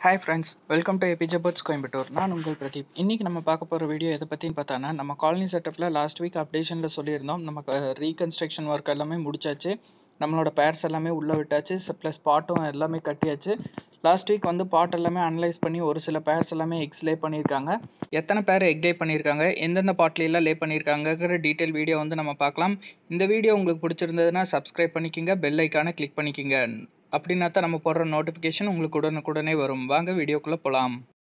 hi friends welcome to ABJ birds Coimbatore நான் உங்கள் பிரதீப் இன்றைக்கி நம்ம பார்க்க போகிற வீடியோ எதை பற்றின்னு பார்த்தோன்னா நம்ம காலனி செட்டப்பில் லாஸ்ட் வீக் அப்டேஷனில் சொல்லியிருந்தோம் நமக்கு ரீகன்ஸ்ட்ரக்ஷன் ஒர்க் எல்லாமே முடிச்சாச்சு நம்மளோட பேர்ஸ் எல்லாமே உள்ளே விட்டாச்சு ப்ளஸ் பாட்டும் எல்லாமே கட்டியாச்சு லாஸ்ட் வீக் வந்து பாட் எல்லாமே அனலைஸ் பண்ணி ஒரு சில பேர்ஸ் எல்லாமே எக்ஸ் லே பண்ணியிருக்காங்க எத்தனை பேர் எக் லே பண்ணியிருக்காங்க எந்தெந்த பாட்லாம் லே பண்ணியிருக்காங்கங்கிற டீட்டெயில் வீடியோ வந்து நம்ம பார்க்கலாம் இந்த வீடியோ உங்களுக்கு பிடிச்சிருந்ததுன்னா சப்ஸ்கிரைப் பண்ணிக்கிங்க பெல் ஐக்கானை கிளிக் பண்ணிக்கிங்க அப்படின்னா தான் நம்ம போடுற நோட்டிஃபிகேஷன் உங்களுக்கு உடனுக்குடனே வரும் வாங்க வீடியோக்குள்ளே போகலாம்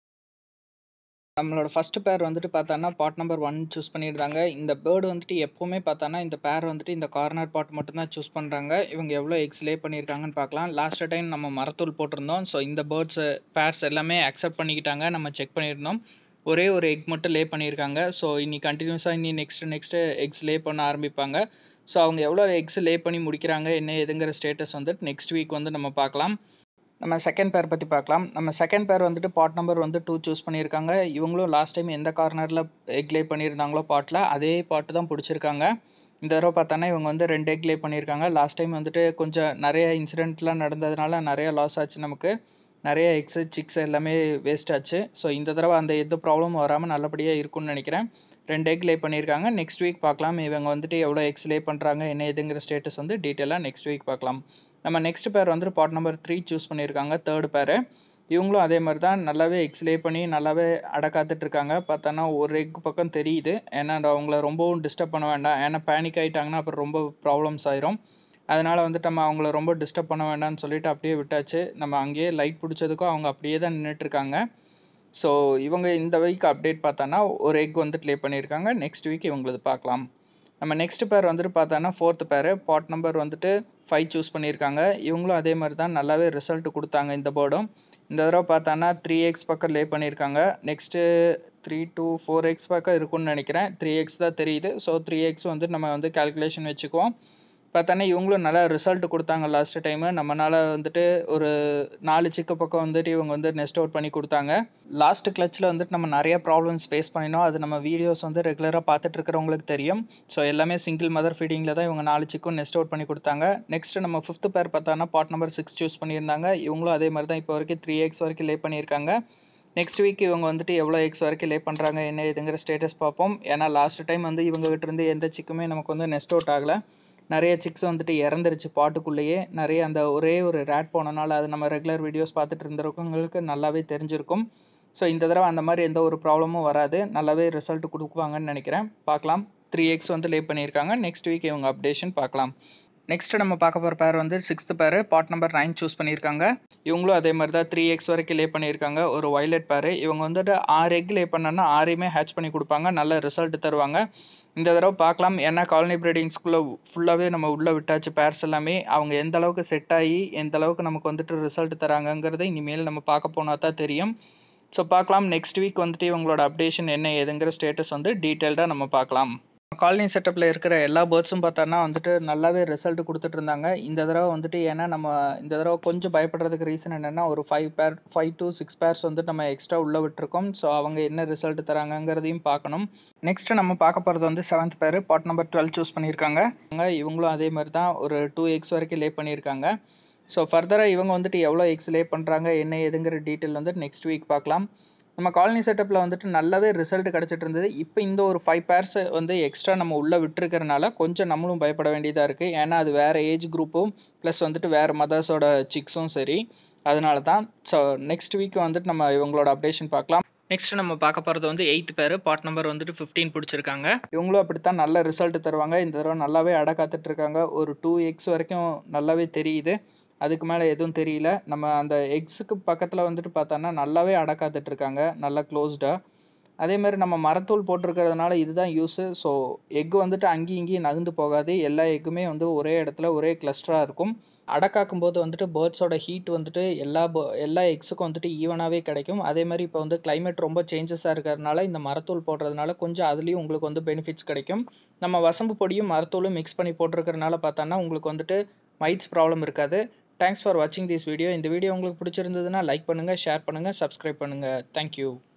நம்மளோட ஃபஸ்ட்டு பேர் வந்துட்டு பார்த்தோன்னா பாட் நம்பர் ஒன் சூஸ் பண்ணியிருந்தாங்க இந்த பேர்டு வந்துட்டு எப்போவுமே பார்த்தோன்னா இந்த பேர் வந்துட்டு இந்த கார்னர் பாட் மட்டும்தான் சூஸ் பண்ணுறாங்க இவங்க எவ்வளோ எக்ஸ் லே பண்ணியிருக்காங்கன்னு பார்க்கலாம் லாஸ்ட் டைம் நம்ம மரத்தூள் போட்டிருந்தோம் ஸோ இந்த பேர்ட்ஸ் பேர்ஸ் எல்லாமே அக்செப்ட் பண்ணிக்கிட்டாங்க நம்ம செக் பண்ணியிருந்தோம் ஒரே ஒரு எக் மட்டும் லே பண்ணியிருக்காங்க ஸோ இன்னி கண்டினியூஸாக இன்னி நெக்ஸ்ட்டு நெக்ஸ்ட்டு எக்ஸ் லே பண்ண ஆரம்பிப்பாங்க ஸோ அவங்க எவ்வளோ எக்ஸ் லே பண்ணி முடிக்கிறாங்க என்ன எதுங்கிற ஸ்டேட்டஸ் வந்துட்டு நெக்ஸ்ட் வீக் வந்து நம்ம பார்க்கலாம் நம்ம செகண்ட் பேர் பற்றி பார்க்கலாம் நம்ம செகண்ட் பேர் வந்துட்டு பாட் நம்பர் வந்து டூ சூஸ் பண்ணியிருக்காங்க இவங்களும் லாஸ்ட் டைம் எந்த கார்னரில் எக் லே பண்ணியிருந்தாங்களோ பாட்டில் அதே பாட்டு தான் பிடிச்சிருக்காங்க இந்த தடவை பார்த்தோன்னா இவங்க வந்து ரெண்டு எக் லே பண்ணியிருக்காங்க லாஸ்ட் டைம் வந்துட்டு கொஞ்சம் நிறைய இன்சிடென்ட்லாம் நடந்ததுனால நிறைய லாஸ் ஆச்சு நமக்கு நிறைய எக்ஸு சிக்ஸ் எல்லாமே வேஸ்ட் ஆச்சு ஸோ இந்த தடவை அந்த எந்த ப்ராப்ளமும் வராமல் நல்லபடியாக இருக்கும்னு நினைக்கிறேன் ரெண்டு எக் லே பண்ணியிருக்காங்க நெக்ஸ்ட் வீக் பார்க்கலாம் இவங்க வந்துட்டு எவ்வளோ எக்ஸ் லே பண்ணுறாங்க என்ன எதுங்கிற ஸ்டேட்டஸ் வந்து டீட்டெயிலாக நெக்ஸ்ட் வீக் பார்க்கலாம் நம்ம நெக்ஸ்ட் பேர் வந்துட்டு பாட் நம்பர் த்ரீ சூஸ் பண்ணியிருக்காங்க தேர்ட் பேர் இவங்களும் அதே மாதிரி தான் நல்லாவே எக்ஸ் லே பண்ணி நல்லாவே அடை காத்துட்ருக்காங்க பார்த்தோன்னா ஒரு எக் பக்கம் தெரியுது ஏன்னா அவங்கள ரொம்பவும் டிஸ்டர்ப் பண்ண வேண்டாம் ஏன்னா பேனிக் ஆகிட்டாங்கன்னா அப்புறம் ரொம்ப ப்ராப்ளம்ஸ் ஆயிரும் அதனால் வந்துட்டு நம்ம அவங்கள ரொம்ப டிஸ்டர்ப் பண்ண வேண்டாம்னு சொல்லிட்டு அப்படியே விட்டாச்சு நம்ம அங்கேயே லைட் பிடிச்சதுக்கும் அவங்க அப்படியே தான் நின்றுட்டுருக்காங்க ஸோ இவங்க இந்த வீக் அப்டேட் பார்த்தோன்னா ஒரு எக் வந்துட்டு லே பண்ணியிருக்காங்க நெக்ஸ்ட் வீக் இவங்களது பார்க்கலாம் நம்ம நெக்ஸ்ட் பேர் வந்துட்டு பார்த்தோன்னா ஃபோர்த் பேர் பாட் நம்பர் வந்துட்டு ஃபைவ் சூஸ் பண்ணியிருக்காங்க இவங்களும் அதே மாதிரி தான் நல்லாவே ரிசல்ட் கொடுத்தாங்க இந்த போர்டும் இந்த தடவை பார்த்தோன்னா த்ரீ எக்ஸ் பக்கம் லே பண்ணியிருக்காங்க next three two four eggs பக்கம் இருக்கும்னு நினைக்கிறேன் த்ரீ எக்ஸ் தான் தெரியுது ஸோ த்ரீ எக்ஸ் வந்து நம்ம வந்து கால்குலேஷன் வச்சுக்குவோம் பார்த்தோன்னா இவங்களும் நல்லா ரிசல்ட் கொடுத்தாங்க லாஸ்ட் டைமு நம்மளால் வந்துட்டு ஒரு நாலு சிக்கு பக்கம் வந்துட்டு இவங்க வந்து நெஸ்ட் அவுட் பண்ணி கொடுத்தாங்க லாஸ்ட் கிளச்சில் வந்துட்டு நம்ம நிறைய ப்ராப்ளம்ஸ் ஃபேஸ் பண்ணினோம் அது நம்ம வீடியோஸ் வந்து ரெகுலராக பார்த்துட்டு இருக்கிறவங்களுக்கு தெரியும் ஸோ எல்லாமே சிங்கிள் மதர் ஃபீடிங்கில் தான் இவங்க நாலு சிக்கும் நெஸ்ட் அவுட் பண்ணி கொடுத்தாங்க நெக்ஸ்ட் நம்ம ஃபிஃப்த் பேர் பார்த்தோன்னா பாட் நம்பர் சிக்ஸ் சூஸ் பண்ணியிருந்தாங்க இவங்களும் அதே மாதிரி தான் இப்போ வரைக்கும் த்ரீ எக்ஸ் வரைக்கும் லே பண்ணியிருக்காங்க நெக்ஸ்ட் வீக் இவங்க வந்துட்டு எவ்வளோ எக்ஸ் வரைக்கும் லே பண்ணுறாங்க என்ன இதுங்கிற ஸ்டேட்டஸ் பார்ப்போம் ஏன்னா லாஸ்ட் டைம் வந்து இவங்க கிட்ட இருந்து எந்த சிக்குமே நமக்கு வந்து நெஸ்ட் அவுட் ஆகலை நிறைய சிக்ஸ் வந்துட்டு இறந்துருச்சு பாட்டுக்குள்ளேயே நிறைய அந்த ஒரே ஒரு ரேட் போனனால அது நம்ம ரெகுலர் வீடியோஸ் பார்த்துட்டு இருந்திருக்கவங்களுக்கு நல்லாவே தெரிஞ்சிருக்கும் ஸோ இந்த தடவை அந்த மாதிரி எந்த ஒரு ப்ராப்ளமும் வராது நல்லாவே ரிசல்ட் கொடுக்குவாங்கன்னு நினைக்கிறேன் பார்க்கலாம் த்ரீ எக்ஸ் வந்து லே பண்ணியிருக்காங்க நெக்ஸ்ட் வீக் இவங்க அப்டேஷன் பார்க்கலாம் நெக்ஸ்ட் நம்ம பார்க்க போகிற பேர் வந்து சிக்ஸ்த் பேர் பாட் நம்பர் நைன் சூஸ் பண்ணியிருக்காங்க இவங்களும் அதே மாதிரி தான் த்ரீ எக்ஸ் வரைக்கும் லே பண்ணியிருக்காங்க ஒரு வைலட் பேர் இவங்க வந்துட்டு ஆறு எக் லே பண்ணோன்னா ஆறையுமே ஹேட்ச் பண்ணி கொடுப்பாங்க நல்ல ரிசல்ட் தருவாங்க இந்த தடவை பார்க்கலாம் ஏன்னா காலனி ப்ரீடிங் ஸ்கூலில் ஃபுல்லாகவே நம்ம உள்ளே விட்டாச்சு பேர்ஸ் எல்லாமே அவங்க எந்த அளவுக்கு செட் ஆகி எந்த அளவுக்கு நமக்கு வந்துட்டு ரிசல்ட் தராங்கங்கிறத இனிமேல் நம்ம பார்க்க போனால் தான் தெரியும் ஸோ பார்க்கலாம் நெக்ஸ்ட் வீக் வந்துட்டு இவங்களோட அப்டேஷன் என்ன ஏதுங்கிற ஸ்டேட்டஸ் வந்து டீட்டெயில்டாக நம்ம பார்க்கலாம் காலனி செட்டப்பில் இருக்கிற எல்லா பேர்ட்ஸும் பார்த்தோன்னா வந்துட்டு நல்லாவே ரிசல்ட் கொடுத்துட்டு இருந்தாங்க இந்த தடவை வந்துட்டு ஏன்னா நம்ம இந்த தடவை கொஞ்சம் பயப்படுறதுக்கு ரீசன் என்னென்னா ஒரு ஃபைவ் பேர் ஃபைவ் டு சிக்ஸ் பேர்ஸ் வந்து நம்ம எக்ஸ்ட்ரா உள்ளே விட்டுருக்கோம் ஸோ அவங்க என்ன ரிசல்ட் தராங்கங்கிறதையும் பார்க்கணும் நெக்ஸ்ட் நம்ம பார்க்க போகிறது வந்து செவன்த் பேர் பாட் நம்பர் டுவெல் சூஸ் பண்ணியிருக்காங்க இவங்களும் அதே மாதிரி தான் ஒரு டூ எக்ஸ் வரைக்கும் லே பண்ணியிருக்காங்க ஸோ ஃபர்தராக இவங்க வந்துட்டு எவ்வளோ எக்ஸ் லே பண்ணுறாங்க என்ன ஏதுங்கிற டீட்டெயில் வந்து நெக்ஸ்ட் வீக் பார்க்கலாம் நம்ம காலனி செட்டப்பில் வந்துட்டு நல்லாவே ரிசல்ட் கிடச்சிட்டு இருந்தது இப்போ இந்த ஒரு ஃபைவ் பேர்ஸ் வந்து எக்ஸ்ட்ரா நம்ம உள்ளே விட்டுருக்கறனால கொஞ்சம் நம்மளும் பயப்பட வேண்டியதாக இருக்குது ஏன்னா அது வேறு ஏஜ் குரூப்பும் ப்ளஸ் வந்துட்டு வேறு மதர்ஸோட சிக்ஸும் சரி அதனால தான் ஸோ நெக்ஸ்ட் வீக் வந்துட்டு நம்ம இவங்களோட அப்டேஷன் பார்க்கலாம் நெக்ஸ்ட் நம்ம பார்க்க போகிறது வந்து எயித் பேர் பார்ட் நம்பர் வந்துட்டு ஃபிஃப்டீன் பிடிச்சிருக்காங்க இவங்களும் அப்படித்தான் நல்ல ரிசல்ட் தருவாங்க இந்த தடவை நல்லாவே அடை காத்துட்ருக்காங்க ஒரு டூ எக்ஸ் வரைக்கும் நல்லாவே தெரியுது அதுக்கு மேலே எதுவும் தெரியல நம்ம அந்த எக்ஸுக்கு பக்கத்தில் வந்துட்டு பார்த்தோன்னா நல்லாவே அடை காத்துட்ருக்காங்க நல்லா க்ளோஸ்டாக அதே மாதிரி நம்ம மரத்தூள் போட்டிருக்கிறதுனால இதுதான் யூஸு ஸோ எக் வந்துட்டு அங்கேயும் இங்கேயும் நகர்ந்து போகாது எல்லா எக்குமே வந்து ஒரே இடத்துல ஒரே கிளஸ்டராக இருக்கும் அடக்காக்கும் போது வந்துட்டு பேர்ட்ஸோட ஹீட் வந்துட்டு எல்லா எல்லா எக்ஸுக்கும் வந்துட்டு ஈவனாகவே கிடைக்கும் அதே மாதிரி இப்போ வந்து கிளைமேட் ரொம்ப சேஞ்சஸாக இருக்கிறதுனால இந்த மரத்தூள் போடுறதுனால கொஞ்சம் அதுலேயும் உங்களுக்கு வந்து பெனிஃபிட்ஸ் கிடைக்கும் நம்ம வசம்பு பொடியும் மரத்தூளும் மிக்ஸ் பண்ணி போட்டிருக்கிறதுனால பார்த்தோன்னா உங்களுக்கு வந்துட்டு மைட்ஸ் ப்ராப்ளம் இருக்காது தேங்க்ஸ் ஃபார் வாட்சிங் திஸ் வீடியோ இந்த வீடியோ உங்களுக்கு பிடிச்சிருந்ததுன்னா லைக் பண்ணுங்கள் ஷேர் பண்ணுங்கள் சப்ஸ்கிரைப் பண்ணுங்கள் தேங்க்யூ